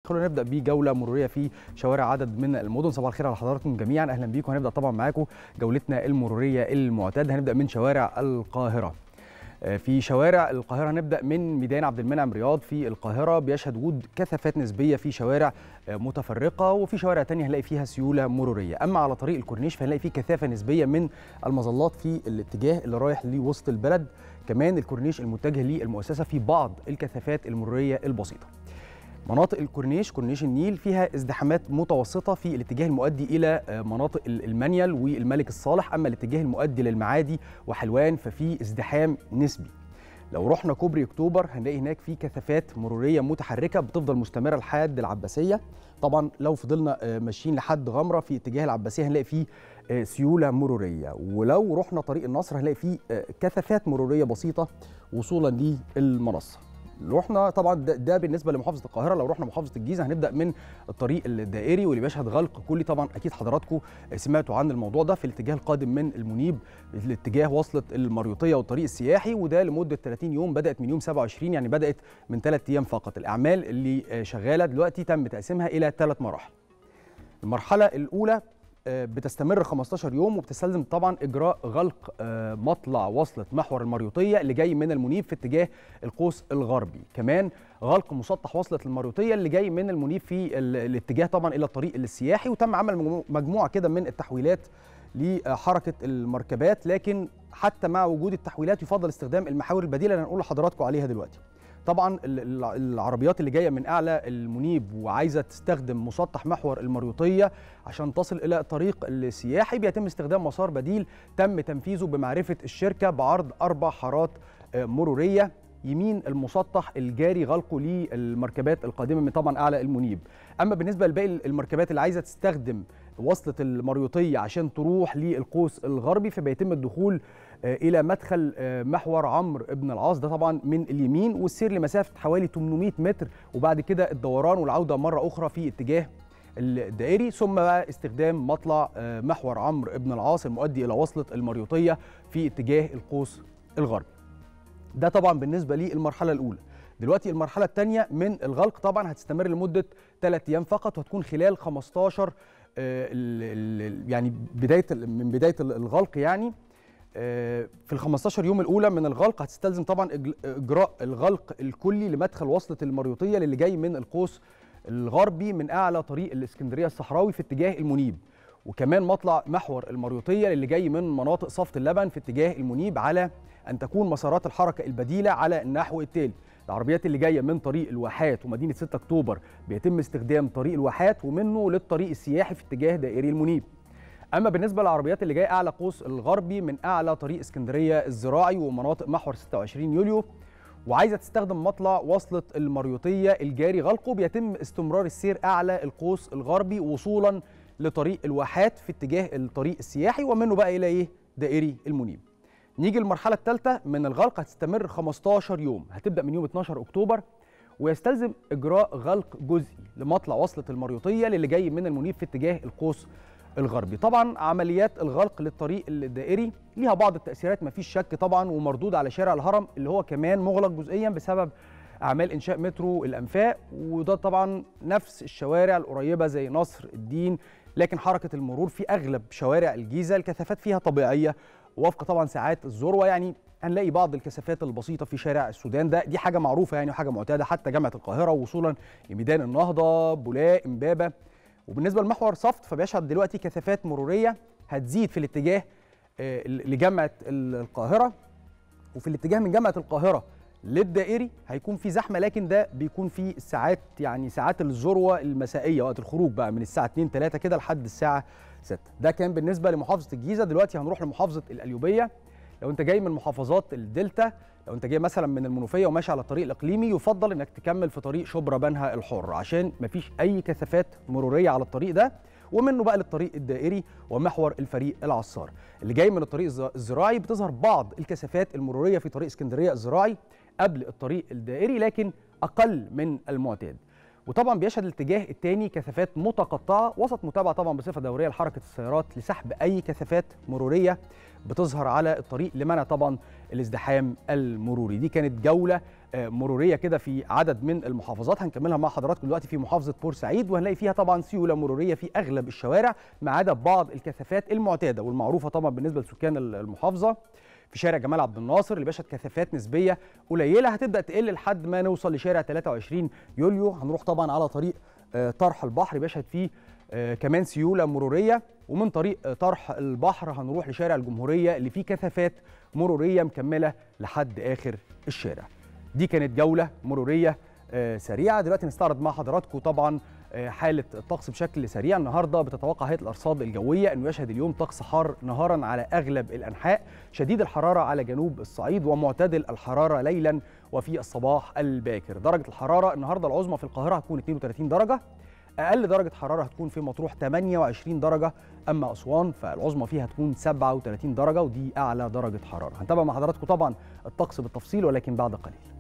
خلونا نبدا بجوله مروريه في شوارع عدد من المدن صباح الخير على حضراتكم جميعا اهلا بيكم هنبدا طبعا معاكم جولتنا المروريه المعتاده هنبدا من شوارع القاهره في شوارع القاهرة هنبدأ من ميدان عبد المنعم رياض في القاهرة بيشهد وجود كثافات نسبية في شوارع متفرقة وفي شوارع تانية هنلاقي فيها سيولة مرورية أما على طريق الكورنيش فهنلاقي فيه كثافة نسبية من المظلات في الاتجاه اللي رايح لوسط البلد كمان الكورنيش المتجه للمؤسسة في بعض الكثافات المرورية البسيطة مناطق الكورنيش كورنيش النيل فيها ازدحامات متوسطة في الاتجاه المؤدي إلى مناطق المنيل والملك الصالح أما الاتجاه المؤدي للمعادي وحلوان ففي ازدحام نسبي لو رحنا كوبري اكتوبر هنلاقي هناك في كثافات مروريه متحركه بتفضل مستمره لحد العباسيه طبعا لو فضلنا ماشيين لحد غمره في اتجاه العباسيه هنلاقي فيه سيوله مروريه ولو رحنا طريق النصر هنلاقي فيه كثافات مروريه بسيطه وصولا للمنصه رحنا طبعا ده, ده بالنسبه لمحافظه القاهره لو رحنا محافظه الجيزه هنبدا من الطريق الدائري واللي بيشهد غلق كلي طبعا اكيد حضراتكم سمعتوا عن الموضوع ده في الاتجاه القادم من المنيب الاتجاه وصلت المريوطيه والطريق السياحي وده لمده 30 يوم بدات من يوم 27 يعني بدات من ثلاث ايام فقط الاعمال اللي شغاله دلوقتي تم تقسيمها الى ثلاث مراحل المرحله الاولى بتستمر 15 يوم وبتستلزم طبعا اجراء غلق مطلع وصله محور المريوطيه اللي جاي من المنيب في اتجاه القوس الغربي كمان غلق مسطح وصله المريوطيه اللي جاي من المنيب في الاتجاه طبعا الى الطريق السياحي وتم عمل مجموعه كده من التحويلات لحركه المركبات لكن حتى مع وجود التحويلات يفضل استخدام المحاور البديله اللي هنقول لحضراتكم عليها دلوقتي طبعا العربيات اللي جايه من اعلى المنيب وعايزه تستخدم مسطح محور المريوطيه عشان تصل الى الطريق السياحي بيتم استخدام مسار بديل تم تنفيذه بمعرفه الشركه بعرض اربع حارات مروريه يمين المسطح الجاري غلقه للمركبات القادمه من طبعا اعلى المنيب اما بالنسبه لباقي المركبات اللي عايزه تستخدم وصله المريوطيه عشان تروح للقوس الغربي فبيتم الدخول الى مدخل محور عمرو بن العاص ده طبعا من اليمين والسير لمسافه حوالي 800 متر وبعد كده الدوران والعوده مره اخرى في اتجاه الدائري ثم بقى استخدام مطلع محور عمرو بن العاص المؤدي الى وصله المريوطيه في اتجاه القوس الغربي ده طبعا بالنسبه للمرحله الاولى دلوقتي المرحله الثانيه من الغلق طبعا هتستمر لمده 3 ايام فقط وهتكون خلال 15 يعني بدايه من بدايه الغلق يعني في ال 15 يوم الاولى من الغلق هتستلزم طبعا اجراء الغلق الكلي لمدخل وصله المريوطيه اللي جاي من القوس الغربي من اعلى طريق الاسكندريه الصحراوي في اتجاه المنيب وكمان مطلع محور المريوطيه اللي جاي من مناطق صفت اللبن في اتجاه المنيب على ان تكون مسارات الحركه البديله على النحو التالي العربيات اللي جايه من طريق الواحات ومدينه 6 اكتوبر بيتم استخدام طريق الواحات ومنه للطريق السياحي في اتجاه دائري المنيب اما بالنسبه للعربيات اللي جايه اعلى قوس الغربي من اعلى طريق اسكندريه الزراعي ومناطق محور 26 يوليو وعايزه تستخدم مطلع وصله المريوطيه الجاري غلقه بيتم استمرار السير اعلى القوس الغربي وصولا لطريق الواحات في اتجاه الطريق السياحي ومنه بقى الى ايه دائري المنيب نيجي المرحله الثالثه من الغلق هتستمر 15 يوم هتبدا من يوم 12 اكتوبر ويستلزم اجراء غلق جزئي لمطلع وصله المريوطيه للي جاي من المنيب في اتجاه القوس الغربي طبعا عمليات الغلق للطريق الدائري ليها بعض التاثيرات مفيش شك طبعا ومردود على شارع الهرم اللي هو كمان مغلق جزئيا بسبب اعمال انشاء مترو الانفاق وده طبعا نفس الشوارع القريبه زي نصر الدين لكن حركه المرور في اغلب شوارع الجيزه الكثافات فيها طبيعيه وفق طبعا ساعات الذروه يعني هنلاقي بعض الكثافات البسيطه في شارع السودان ده دي حاجه معروفه يعني وحاجه معتاده حتى جامعه القاهره وصولا لميدان النهضه بولاق امبابه وبالنسبه لمحور صفت فبيشهد دلوقتي كثافات مروريه هتزيد في الاتجاه لجامعه القاهره وفي الاتجاه من جامعه القاهره للدائري هيكون في زحمه لكن ده بيكون في الساعات يعني ساعات الذروه المسائيه وقت الخروج بقى من الساعه 2 3 كده لحد الساعه 6 ده كان بالنسبه لمحافظه الجيزه دلوقتي هنروح لمحافظه القليوبيه لو انت جاي من محافظات الدلتا لو انت جاي مثلا من المنوفيه وماشي على الطريق الاقليمي يفضل انك تكمل في طريق شبرا بنها الحر عشان مفيش اي كثافات مروريه على الطريق ده ومنه بقى للطريق الدائري ومحور الفريق العصار اللي جاي من الطريق الزراعي بتظهر بعض الكثافات المروريه في طريق اسكندريه الزراعي قبل الطريق الدائري لكن اقل من المعتاد وطبعا بيشهد الاتجاه الثاني كثافات متقطعه وسط متابعه طبعا بصفه دوريه لحركه السيارات لسحب اي كثافات مروريه بتظهر على الطريق لمنع طبعا الازدحام المروري دي كانت جوله مروريه كده في عدد من المحافظات هنكملها مع حضراتكم دلوقتي في محافظه بورسعيد وهنلاقي فيها طبعا سيوله مروريه في اغلب الشوارع ما عدا بعض الكثافات المعتاده والمعروفه طبعا بالنسبه لسكان المحافظه في شارع جمال عبد الناصر اللي باشت كثافات نسبيه قليله هتبدا تقل لحد ما نوصل لشارع 23 يوليو هنروح طبعا على طريق طرح البحر بيشهد فيه كمان سيوله مروريه ومن طريق طرح البحر هنروح لشارع الجمهوريه اللي فيه كثافات مروريه مكمله لحد اخر الشارع دي كانت جوله مروريه سريعه دلوقتي نستعرض مع حضراتكم طبعا حاله الطقس بشكل سريع النهارده بتتوقع هيئه الارصاد الجويه انه يشهد اليوم طقس حار نهارا على اغلب الانحاء شديد الحراره على جنوب الصعيد ومعتدل الحراره ليلا وفي الصباح الباكر درجه الحراره النهارده العظمى في القاهره هتكون 32 درجه اقل درجه حراره هتكون في مطروح 28 درجه اما اسوان فالعظمى فيها هتكون 37 درجه ودي اعلى درجه حراره هنتابع مع حضراتكم طبعا الطقس بالتفصيل ولكن بعد قليل